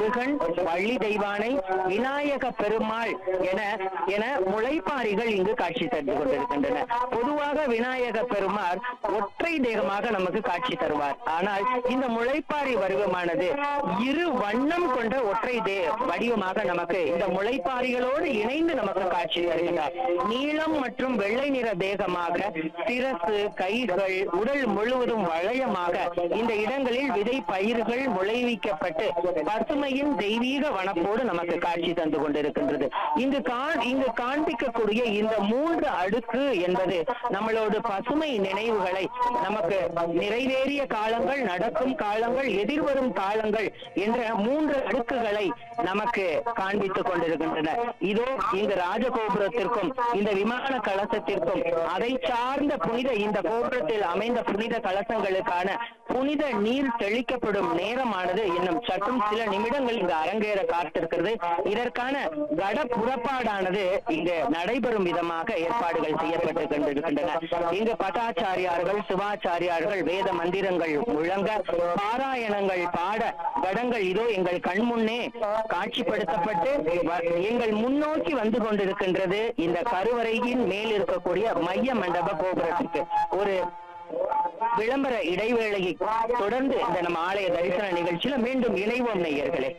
முருகன் வள்ளி தெய்வானை விநாயக பெருமாள் என என முளைப்பாரிகள் இங்கு காட்சி தந்து கொண்டிருக்கின்றன பொதுவாக விநாயக பெருமாள் ஒற்றை தேகமாக நமக்கு காட்சி தருவார் ஆனால் இந்த முளைப்பாரி வடிவமானது இரு வண்ணம் கொண்ட ஒற்றை தே வடிவமாக நமக்கு இந்த முளைப்பாரிகளோடு இணைந்து நமக்கு காட்சி தருகிறார் நீளம் மற்றும் வெள்ளை நிற தேகமாக சிரசு கைகள் உடல் முழுவதும் வளையமாக இந்த இடங்களில் விதை பயிர்கள் முளைவிக்கப்பட்டு பசுமையின் தெய்வீக வனப்போடு நமக்கு காட்சி தந்து கொண்டிருக்கின்றது இங்கு காண் இங்கு காண்பிக்கக்கூடிய இந்த மூன்று அடுக்கு என்பது நம்மளோட பசுமை நினைவுகளை நமக்கு நிறைவேறிய காலங்கள் நடக்கும் காலங்கள் எதிர்வரும் காலங்கள் என்ற மூன்று அடுக்குகளை நமக்கு காண்பித்துக் கொண்டிருக்கின்றன இதோ இங்கு ராஜகோபுரத்திற்கும் இந்த விமான கலசத்திற்கும் அதை சார்ந்த புனித இந்த கோபுரத்தில் அமைந்த புனித கலசங்களுக்கான புனித நீர் தெளிக்கப்படும் நேரமானது இன்னும் சற்றும் சில நிமிடங்கள் இங்கு அரங்கேற காத்திருக்கிறது இதற்கான கட புறப்பாடானது இங்கு நடைபெறும் விதமாக ஏற்பாடுகள் செய்யப்பட்டு கொண்டிருக்கின்றன இங்கு பட்டாச்சாரியார்கள் சிவாச்சாரியார்கள் வேத மந்திரங்கள் முழங்க பாராயணங்கள் பாட கடங்கள் இதோ எங்கள் கண்முன்னே காட்சிப்படுத்தப்பட்டு வ- எங்கள் முன்னோக்கி வந்து கொண்டிருக்கின்றது இந்த கருவறையின் மேல் இருக்கக்கூடிய மைய மண்டப கோபுரத்துக்கு ஒரு விளம்பர இடைவேளையை தொடர்ந்து இந்த நம்ம ஆலய தரிசன நிகழ்ச்சியில மீண்டும் இணைவோம் நேயர்களே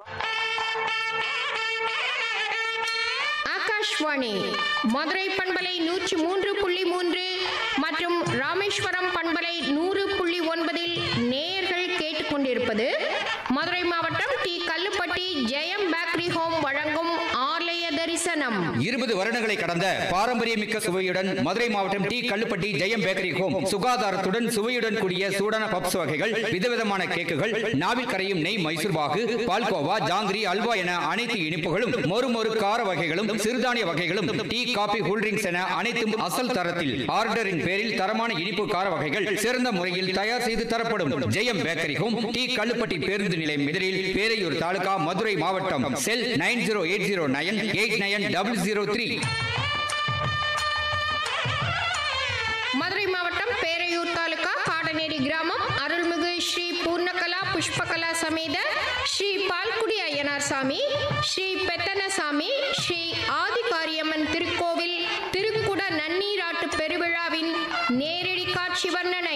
ஆகாஷ்வாணி மதுரை பண்பலை நூற்றி மூன்று புள்ளி மூன்று மற்றும் ராமேஸ்வரம் பண்பலை நூறு புள்ளி ஒன்பதில் நேயர்கள் கேட்டுக்கொண்டிருப்பது மதுரை மாவட்டம் T Kallupatti Jayam bakery home வழங்கும் ஆலய தரிசனம் இருபது வருடங்களை கடந்த பாரம்பரியமிக்க சுவையுடன் மதுரை மாவட்டம் T Kallupatti Jayam bakery home சுகாதாரத்துடன் சுவையுடன் கூடிய சூடான பப்ஸ் வகைகள் விதவிதமான கேக்குகள் நாவில் கரையும் நெய் மைசூர் பாகு பால்கோவா ஜாங்கிரி அல்வா என அனைத்து இனிப்புகளும் மொறு மொறு கார வகைகளும் சிறுதானிய வகைகளும் டீ காபி கூல்ட்ரிங்க்ஸ் என அனைத்தும் அசல் தரத்தில் ஆர்டரின் பேரில் தரமான இனிப்பு கார வகைகள் சிறந்த முறையில் தயார் செய்து தரப்படும் Jayam bakery home T Kallupatti பேருந்து நிலையம் எதிரில் பேரையூர் தாலுகா மதுரை மாவட்டம் cell nine zero eight zero nine eight nine double zero three Madurai மாவட்டம் பேரையூர் தாலுகா காடநேரி கிராமம் அருள்மிகு ஸ்ரீ பூர்ணகலா புஷ்பகலா சமேத ஸ்ரீ பால்குடி ஐயனார் சாமி ஸ்ரீ பெத்தனசாமி ஸ்ரீ ஆதிகாரியம்மன் திருக்கோவில் திருக்குட நன்னீராட்டு பெருவிழாவின் நேரடி காட்சி வர்ணனை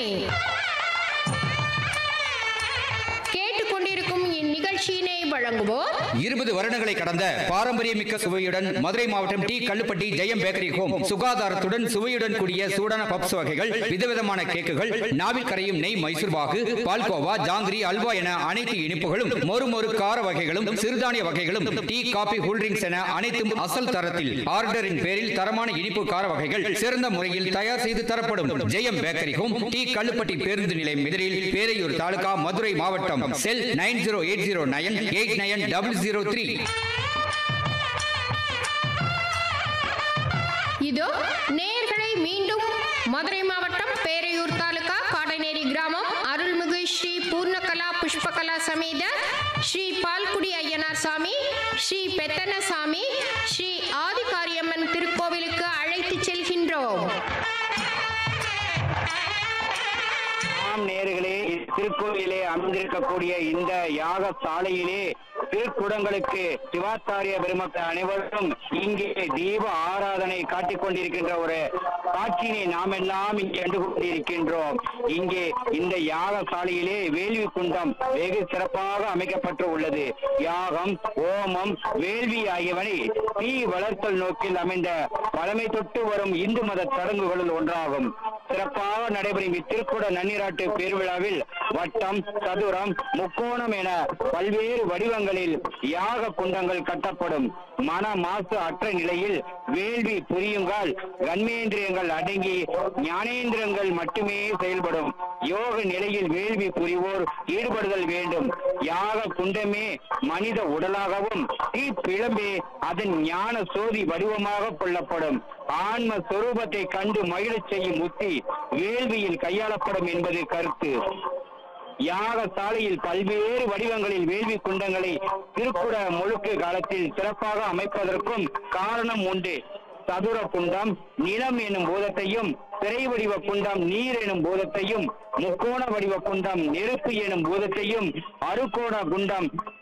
கேட்டுக்கொண்டிருக்கும் இந்நிகழ்ச்சியினை வழங்குவோர் இருபது வருடங்களை கடந்த பாரம்பரியமிக்க சுவையுடன் மதுரை மாவட்டம் T Kallupatti Jayam bakery home சுகாதாரத்துடன் சுவையுடன் கூடிய சூடான பப்ஸ் வகைகள் விதவிதமான கேக்குகள் நாவில் கரையும் நெய் மைசூர் பாகு பால்கோவா ஜாங்கிரி அல்வா என அனைத்து இனிப்புகளும் மொறு மொறு கார வகைகளும் சிறுதானிய வகைகளும் டீ காபி கூல்ட்ரிங்க்ஸ் என அனைத்தும் அசல் தரத்தில் ஆர்டரின் பேரில் தரமான இனிப்பு கார வகைகள் சிறந்த முறையில் தயார் செய்து தரப்படும் Jayam bakery home T Kallupatti பேருந்து நிலையம் எதிரில் பேரையூர் தாலுகா மதுரை மாவட்டம் cell nine zero eight zero nine eight nine double zero three இதோ நேர்களை மீண்டும் மதுரை மாவட்டம் பேரையூர் தாலுகா காடநேரி கிராமம் அருள்மிகு ஸ்ரீ பூர்ணகலா புஷ்பகலா சமேத ஸ்ரீ பால்குடி ஐயனார் சாமி ஸ்ரீ பெத்தனசாமி ஸ்ரீ ஆதிகாரியம்மன் திருக்கோவிலுக்கு அழைத்துச் செல்கின்றோம் ஆம் நேர்களே திருக்கோயிலே அமைந்திருக்கக்கூடிய இந்த யாக சாலையிலே திருக்குடங்களுக்கு சிவாச்சாரிய பெருமக்கள் அனைவரும் இங்கே தீப ஆராதனை காட்டிக் கொண்டிருக்கின்ற ஒரு காட்சியினை நாம் எல்லாம் இங்கே கண்டு கொண்டிருக்கின்றோம் இங்கே இந்த யாக சாலையிலே வேள்வி குண்டம் வெகு சிறப்பாக அமைக்கப்பட்டு உள்ளது யாகம் ஓமம் வேள்வி ஆகியவனை தீ வளர்த்தல் நோக்கில் அமைந்த பழமை தொட்டு வரும் இந்து மத சடங்குகளில் ஒன்றாகும் சிறப்பாக நடைபெறும் இத்திருக்குட நன்னீராட்டு பெருவிழாவில் வட்டம் சதுரம் முக்கோணம் என பல்வேறு வடிவங்களில் யாக குண்டங்கள் கட்டப்படும் மன மாசு அற்ற நிலையில் வேள்வி புரியுங்கால் கண்மேந்திரியங்கள் அடங்கி ஞானேந்திரங்கள் மட்டுமே செயல்படும் யோக நிலையில் வேள்வி புரிவோர் ஈடுபடுதல் வேண்டும் யாக குண்டமே மனித உடலாகவும் தீப்பிழம்பே அதன் ஞான சோதி வடிவமாக கொள்ளப்படும் ஆன்ம சொரூபத்தை கண்டு மகிழச் செய்யும் உத்தி வேள்வியில் கையாளப்படும் என்பது கருத்து யாக சாலையில் பல்வேறு வடிவங்களில் வேள்வி குண்டங்களை திருக்குட முழுக்கு காலத்தில் சிறப்பாக அமைப்பதற்கும் காரணம் உண்டு சதுர குண்டம் நிலம் எனும் பூதத்தையும் திரை வடிவ குண்டம் நீர் எனும் பூதத்தையும் முக்கோண வடிவ குண்டம் நெருப்பு எனும் பூதத்தையும் அறுகோண குண்டம்